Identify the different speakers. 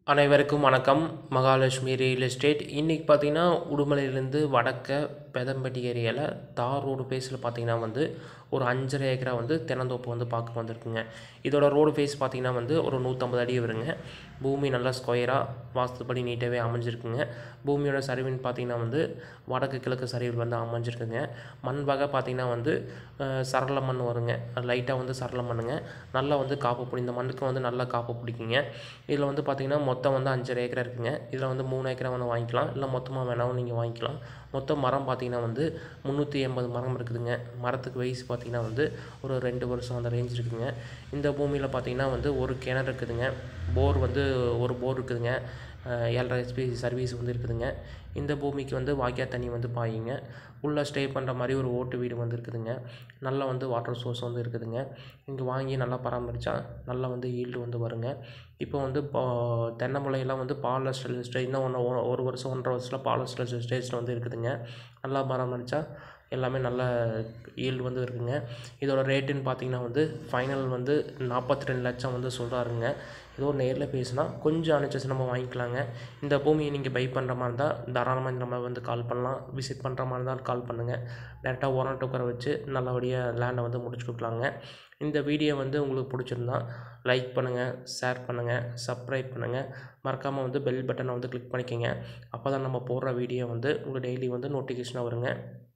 Speaker 1: அனைவருக்கும் வணக்கம் Mahalakshmi real estate இன்றைக்கி பார்த்தீங்கன்னா உடுமலையிலேருந்து வடக்க பெதம்பட்டி ஏரியாவில் தார் ரோடு பேஸில் பார்த்தீங்கன்னா வந்து ஒரு அஞ்சரை ஏக்கரா வந்து தென்னந்தோப்பு வந்து பார்க்க வந்திருக்குங்க இதோட ரோடு ஃபேஸ் பார்த்தீங்கன்னா வந்து ஒரு நூற்றம்பது அடி வருங்க பூமி நல்லா ஸ்கொயராக வாஸ்துப்படி நீட்டாகவே அமைஞ்சிருக்குங்க பூமியோட சரிவுன்னு பார்த்தீங்கன்னா வந்து வடக்கு கிழக்கு சரிவில் வந்து அமைஞ்சிருக்குங்க மண் வகை பார்த்தீங்கன்னா வந்து அஹ், சரள மண் வருங்க லைட்டாக வந்து சரள மண்ணுங்க நல்லா வந்து காப்பு பிடி இந்த மண்ணுக்கு வந்து நல்லா காப்பு பிடிக்குங்க இதில் வந்து பார்த்தீங்கன்னா மொத்தம் வந்து அஞ்சரை ஏக்கரா இருக்குங்க இதில் வந்து மூணு ஏக்கரா வந்து வாங்கிக்கலாம் இல்லை மொத்தமாக வேணாலும் நீங்கள் வாங்கிக்கலாம் மொத்தம் மரம் பார்த்தீங்கன்னா வந்து முந்நூற்றி எண்பது மரம் இருக்குதுங்க மரத்துக்கு வயசு பார்த்தீங்கன்னா வந்து ஒரு ரெண்டு வருஷம் அந்த ரேஞ்ச் இருக்குதுங்க இந்த பூமியில் பார்த்தீங்கன்னா வந்து ஒரு கிணறு இருக்குதுங்க போர் வந்து ஒரு போர் இருக்குதுங்க அஹ் ஏழரை ஹெச்பி சர்வீஸ் வந்து இருக்குதுங்க இந்த பூமிக்கு வந்து வாய்க்கால் தண்ணி வந்து பாயுங்க உள்ளே ஸ்டே பண்ணுற மாதிரி ஒரு ஓட்டு வீடு வந்து இருக்குதுங்க நல்லா வந்து வாட்டர் சோர்ஸ் வந்து இருக்குதுங்க இங்கே வாங்கி நல்லா பராமரித்தா நல்லா வந்து ஈல்டு வந்து வருங்க இப்போ வந்து இப்போ தென்னை முளையெல்லாம் வந்து பாலஸ்டல் ஸ்டேஜ் இன்னும் ஒன்று ஒரு வருஷம் ஒன்றரை வருஷத்தில் பாலஸ்டல் ஸ்டேஜில் வந்து இருக்குதுங்க நல்லா பராமரித்தா எல்லாமே நல்ல ஈல்டு வந்து இருக்குங்க இதோட ரேட்டுன்னு பார்த்தீங்கன்னா வந்து ஃபைனல் வந்து நாற்பத்தி ரெண்டு லட்சம் வந்து சொல்கிறாருங்க ஏதோ நேரில் பேசினா கொஞ்சம் அனுசரிச்சு நம்ம வாங்கிக்கலாங்க இந்த பூமியை நீங்கள் பை பண்ணுற மாதிரி இருந்தால் தாராளமாக இந்த நம்ம வந்து கால் பண்ணலாம் விசிட் பண்ணுற மாதிரி இருந்தால் கால் பண்ணுங்கள் டேரெக்டாக ஓனர் உட்கார வச்சு நல்லபடியாக லேண்டை வந்து முடிச்சு கொடுக்கலாங்க இந்த வீடியோ வந்து உங்களுக்கு பிடிச்சிருந்தா லைக் பண்ணுங்கள் ஷேர் பண்ணுங்கள் சப்ஸ்கிரைப் பண்ணுங்கள் மறக்காமல் வந்து பெல் பட்டனை வந்து கிளிக் பண்ணிக்கோங்க அப்போ தான் நம்ம போடுற வீடியோ வந்து உங்களுக்கு டெய்லி வந்து நோட்டிஃபிகேஷனாக வருங்க